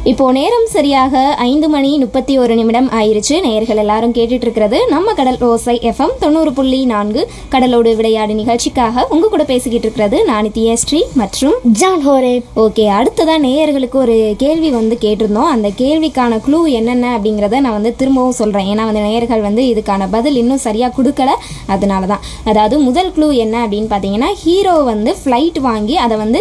இப்போ நேரம் சரியாக ஐந்து மணி முப்பத்தி ஒரு நிமிடம் ஆயிருச்சு நேயர்கள் எல்லாரும் கேட்டுட்டு இருக்கிறது நம்ம கடல் ஓசை எஃப்எம் தொண்ணூறு புள்ளி நான்கு கடலோடு விளையாடு நிகழ்ச்சிக்காக உங்க கூட பேசிக்கிட்டு இருக்கிறது நான் தியஸ்ரீ மற்றும் ஜான் ஹோரே ஓகே அடுத்ததான் நேயர்களுக்கு ஒரு கேள்வி வந்து கேட்டிருந்தோம் அந்த கேள்விக்கான க்ளூ என்னென்ன அப்படிங்கிறத நான் வந்து திரும்பவும் சொல்கிறேன் ஏன்னா வந்து நேயர்கள் வந்து இதுக்கான பதில் இன்னும் சரியாக கொடுக்கல அதனால தான் அதாவது முதல் க்ளூ என்ன அப்படின்னு பார்த்தீங்கன்னா ஹீரோ வந்து ஃப்ளைட் வாங்கி அதை வந்து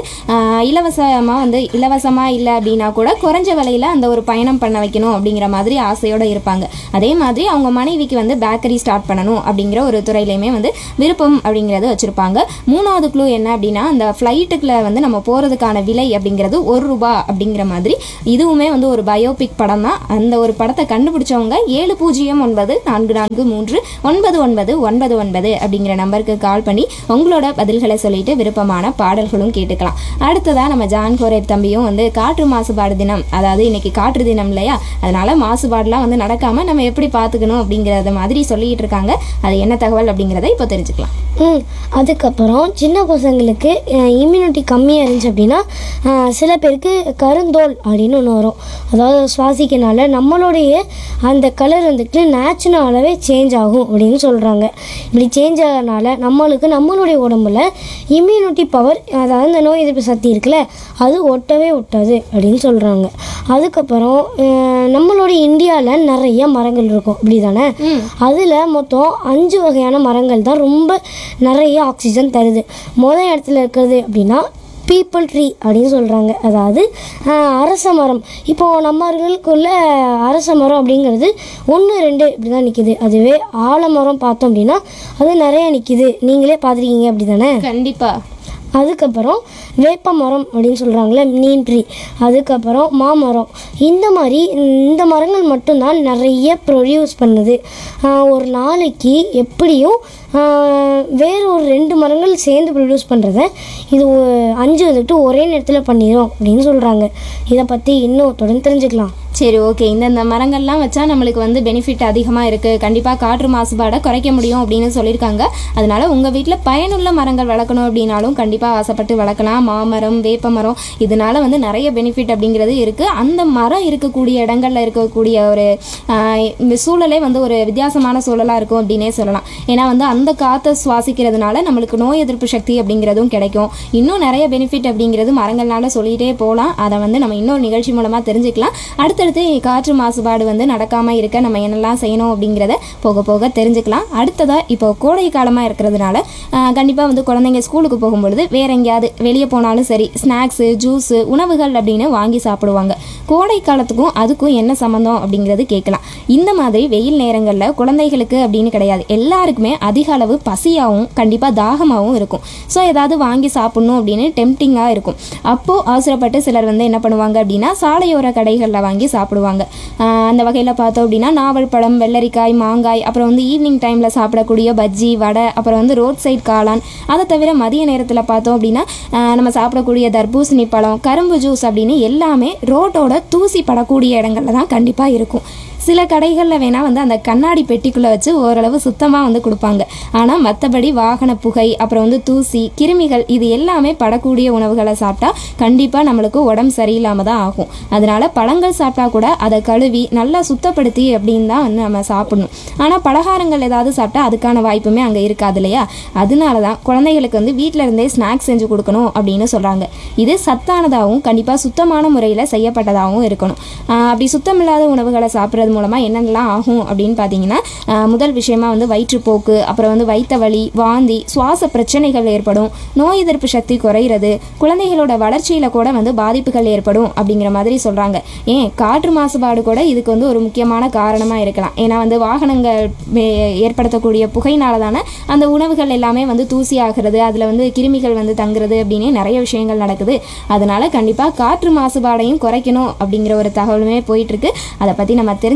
இலவசமாக வந்து இலவசமாக இல்லை அப்படின்னா கூட குறைஞ்ச விலையில் அந்த ஒரு பயணம் பண்ண வைக்கணும் அப்படிங்கிற மாதிரி ஆசையோடு இருப்பாங்க அதே மாதிரி அவங்க மனைவிக்கு வந்து பேக்கரி ஸ்டார்ட் பண்ணணும் அப்படிங்கிற ஒரு துறையிலையுமே வந்து விருப்பம் அப்படிங்கிறது வச்சுருப்பாங்க மூணாவது க்ளூ என்ன அப்படின்னா அந்த ஃப்ளைட்டுக்குள்ள வந்து நம்ம போகிறதுக்கான விலை அப்படிங்கிறது ஒரு ரூபா அப்படிங்கிற மாதிரி இதுவுமே வந்து ஒரு பயோபிக் படம் தான் அந்த ஒரு படத்தை கண்டுபிடிச்சவங்க ஏழு பூஜ்ஜியம் ஒன்பது நான்கு நான்கு மூன்று ஒன்பது ஒன்பது ஒன்பது ஒன்பது அப்படிங்கிற நம்பருக்கு கால் பண்ணி உங்களோட பதில்களை சொல்லிட்டு விருப்பமான பாடல்களும் கேட்டுக்கலாம் அடுத்ததாக நம்ம ஜான் கோரேப் தம்பியும் வந்து காற்று மாசுபாடு தினம் அதாவது இன்னைக்கு காற்று தினம் இல்லையா அதனால மாசுபாடுலாம் வந்து நடக்காம நம்ம எப்படி பார்த்துக்கணும் அப்படிங்கிறத மாதிரி சொல்லிட்டு இருக்காங்க அது என்ன தகவல் அப்படிங்கிறத இப்போ தெரிஞ்சுக்கலாம் ம் அதுக்கப்புறம் சின்ன பசங்களுக்கு இம்யூனிட்டி கம்மியாக இருந்துச்சு அப்படின்னா அஹ், சில பேருக்கு கருந்தோல் அப்படின்னு ஒன்று வரும் அதாவது சுவாசிக்கனால நம்மளுடைய அந்த கலர் வந்துட்டு நேச்சுரலாகவே சேஞ்ச் ஆகும் அப்படின்னு சொல்கிறாங்க இப்படி சேஞ்ச் ஆகிறனால நம்மளுக்கு நம்மளுடைய உடம்புல இம்யூனிட்டி பவர் அதாவது இந்த நோய் எதிர்ப்பு சக்தி இருக்குல்ல அது ஒட்டவே ஒட்டாது அப்படின்னு சொல்கிறாங்க அதுக்கப்புறம் அஹ், நம்மளுடைய இந்தியாவில் நிறைய மரங்கள் இருக்கும் இப்படி தானே அதில் மொத்தம் அஞ்சு வகையான மரங்கள் தான் ரொம்ப நிறைய ஆக்சிஜன் தருது முதல் இடத்துல இருக்கிறது அப்படின்னா பீப்பிள் ட்ரீ அப்படின்னு சொல்கிறாங்க அதாவது ஆஹ், அரச மரம் இப்போது நம்மர்களுக்குள்ள அரச மரம் அப்படிங்கிறது ஒன்று ரெண்டு இப்படி தான் நிற்கிது அதுவே ஆலமரம் பார்த்தோம் அப்படின்னா அது நிறைய நிற்கிது நீங்களே பார்த்துருக்கீங்க அப்படி தானே கண்டிப்பா அதுக்கப்புறம் வேப்ப மரம் அப்படின்னு சொல்கிறாங்களே நீம் ட்ரீ அதுக்கப்புறம் மாமரம் இந்த மாதிரி இந்த மரங்கள் மட்டும்தான் நிறைய ப்ரொடியூஸ் பண்ணுது ஆஹ் ஒரு நாளைக்கு எப்படியும் ஆஹ் வேற ஒரு ரெண்டு மரங்கள் சேர்ந்து ப்ரொடியூஸ் பண்ணுறத இது ஒ- அஞ்சு வந்துட்டு ஒரே நேரத்தில் பண்ணிடும் அப்படின்னு சொல்கிறாங்க இதை பற்றி இன்னும் தொடர்ந்து தெரிஞ்சுக்கலாம் சரி ஓகே இந்தந்த மரங்கள்லாம் வச்சா நம்மளுக்கு வந்து பெனிஃபிட் அதிகமாக இருக்குது கண்டிப்பாக காற்று மாசுபாடை குறைக்க முடியும் அப்படின்னு சொல்லியிருக்காங்க அதனால உங்கள் வீட்டில் பயனுள்ள மரங்கள் வளர்க்கணும் அப்படின்னாலும் கண்டிப்பாக ஆசைப்பட்டு வளர்க்கலாம் மாமரம் வேப்ப மரம் இதனால வந்து நிறைய பெனிஃபிட் அப்படிங்கிறது இருக்குது அந்த மரம் இருக்கக்கூடிய இடங்கள்ல இருக்கக்கூடிய ஒரு ஆஹ், இந்த சூழலே வந்து ஒரு வித்தியாசமான சூழலாக இருக்கும் அப்படின்னே சொல்லலாம் ஏன்னா வந்து அந்த காற்றை சுவாசிக்கிறதுனால நம்மளுக்கு நோய் எதிர்ப்பு சக்தி அப்படிங்கிறதும் கிடைக்கும் இன்னும் நிறைய பெனிஃபிட் அப்படிங்கிறது மரங்கள்னால சொல்லிகிட்டே போகலாம் அதை வந்து நம்ம இன்னொரு நிகழ்ச்சி மூலமாக தெரிஞ்சுக்கலாம் அடுத்தடுத்து காற்று மாசுபாடு வந்து நடக்காமல் இருக்க நம்ம என்னெல்லாம் செய்யணும் அப்படிங்கிறத போக போக தெரிஞ்சுக்கலாம் அடுத்ததாக இப்போ கோடை காலமாக இருக்கிறதுனால கண்டிப்பாக வந்து குழந்தைங்க ஸ்கூலுக்கு போகும்பொழுது வேற எங்கேயாவது வெளியே போனாலும் சரி ஸ்நாக்ஸு ஜூஸு உணவுகள் அப்படின்னு வாங்கி சாப்பிடுவாங்க கோடை காலத்துக்கும் அதுக்கும் என்ன சம்மந்தம் அப்படிங்கிறது கேட்கலாம் இந்த மாதிரி வெயில் நேரங்களில் குழந்தைகளுக்கு அப்படின்னு கிடையாது எல்லாருக்குமே அதிக அளவு பசியாகவும் கண்டிப்பாக தாகமாகவும் இருக்கும் ஸோ ஏதாவது வாங்கி சாப்பிடணும் அப்படின்னு டெம்டிங்காக இருக்கும் அப்போது அவசரப்பட்டு சிலர் வந்து என்ன பண்ணுவாங்க அப்படின்னா சாலையோர கடைகளில் வாங்கி சாப்பிடுவாங்க ஆஹ் அந்த வகையில் பார்த்தோம் அப்படின்னா நாவல் பழம் வெள்ளரிக்காய் மாங்காய் அப்புறம் வந்து ஈவினிங் டைமில் சாப்பிடக்கூடிய பஜ்ஜி வடை அப்புறம் வந்து ரோட் சைட் காளான் அதை தவிர மதிய நேரத்தில் பார்த்தோம் அப்படின்னா ஆஹ் நம்ம சாப்பிடக்கூடிய தர்பூசணி பழம் கரும்பு ஜூஸ் அப்படின்னு எல்லாமே ரோட்டோட தூசி படக்கூடிய இடங்கள்ல தான் கண்டிப்பாக இருக்கும் சில கடைகளில் வேணால் வந்து அந்த கண்ணாடி பெட்டிக்குள்ளே வச்சு ஓரளவு சுத்தமாக வந்து கொடுப்பாங்க ஆனால் மற்றபடி வாகன புகை அப்புறம் வந்து தூசி கிருமிகள் இது எல்லாமே படக்கூடிய உணவுகளை சாப்பிட்டா கண்டிப்பாக நம்மளுக்கு உடம்பு சரியில்லாமல் தான் ஆகும் அதனால பழங்கள் சாப்பிட்டா கூட அதை கழுவி நல்லா சுத்தப்படுத்தி அப்படின்னு தான் வந்து நம்ம சாப்பிடணும் ஆனால் பலகாரங்கள் ஏதாவது சாப்பிட்டா அதுக்கான வாய்ப்புமே அங்கே இருக்காது இல்லையா அதனால தான் குழந்தைகளுக்கு வந்து வீட்டில் இருந்தே ஸ்நாக்ஸ் செஞ்சு கொடுக்கணும் அப்படின்னு சொல்கிறாங்க இது சத்தானதாகவும் கண்டிப்பாக சுத்தமான முறையில் செய்யப்பட்டதாகவும் இருக்கணும் ஆஹ் அப்படி சுத்தமில்லாத உணவுகளை சாப்பிட்றது மூலமாக என்னென்னலாம் ஆகும் அப்படின்னு பார்த்தீங்கன்னா ஆஹ் முதல் விஷயமா வந்து வயிற்றுப்போக்கு அப்புறம் வந்து வயிற்று வலி வாந்தி சுவாச பிரச்சனைகள் ஏற்படும் நோய் எதிர்ப்பு சக்தி குறையிறது குழந்தைகளோட வளர்ச்சியில் கூட வந்து பாதிப்புகள் ஏற்படும் அப்படிங்கிற மாதிரி சொல்கிறாங்க ஏன் காற்று மாசுபாடு கூட இதுக்கு வந்து ஒரு முக்கியமான காரணமாக இருக்கலாம் ஏன்னா வந்து வாகனங்கள் மே- ஏற்படுத்தக்கூடிய புகையினால தானே அந்த உணவுகள் எல்லாமே வந்து தூசி ஆகிறது அதில் வந்து கிருமிகள் வந்து தங்குறது அப்படின்னு நிறைய விஷயங்கள் நடக்குது அதனால கண்டிப்பாக காற்று மாசுபாடையும் குறைக்கணும் அப்படிங்கிற ஒரு தகவலுமே போயிட்டுருக்கு அதை பற்றி நம்ம தெரிஞ்சுக்கலாம்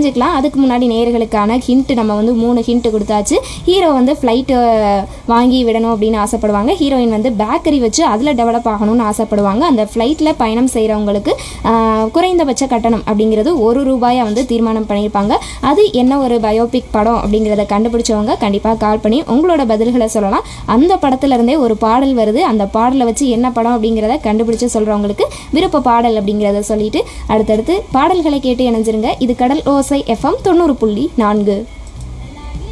தெரிஞ்சுக்கலாம் அதுக்கு முன்னாடி நேயர்களுக்கான ஹிண்ட் நம்ம வந்து மூணு ஹிண்ட் கொடுத்தாச்சு ஹீரோ வந்து ஃப்ளைட்டு வாங்கி விடணும் அப்படின்னு ஆசைப்படுவாங்க ஹீரோயின் வந்து பேக்கரி வச்சு அதில் டெவலப் ஆகணும்னு ஆசைப்படுவாங்க அந்த ஃப்ளைட்டில் பயணம் செய்கிறவங்களுக்கு குறைந்தபட்ச கட்டணம் அப்படிங்கிறது ஒரு ரூபாயை வந்து தீர்மானம் பண்ணியிருப்பாங்க அது என்ன ஒரு பயோபிக் படம் அப்படிங்கிறத கண்டுபிடிச்சவங்க கண்டிப்பாக கால் பண்ணி உங்களோட பதில்களை சொல்லலாம் அந்த படத்துல இருந்தே ஒரு பாடல் வருது அந்த பாடலை வச்சு என்ன படம் அப்படிங்கிறத கண்டுபிடிச்சு சொல்கிறவங்களுக்கு விருப்ப பாடல் அப்படிங்கிறத சொல்லிட்டு அடுத்தடுத்து பாடல்களை கேட்டு இணைஞ்சிருங்க இது கடல் ஓசை எஃப்எம் தொண்ணூறு புள்ளி நான்கு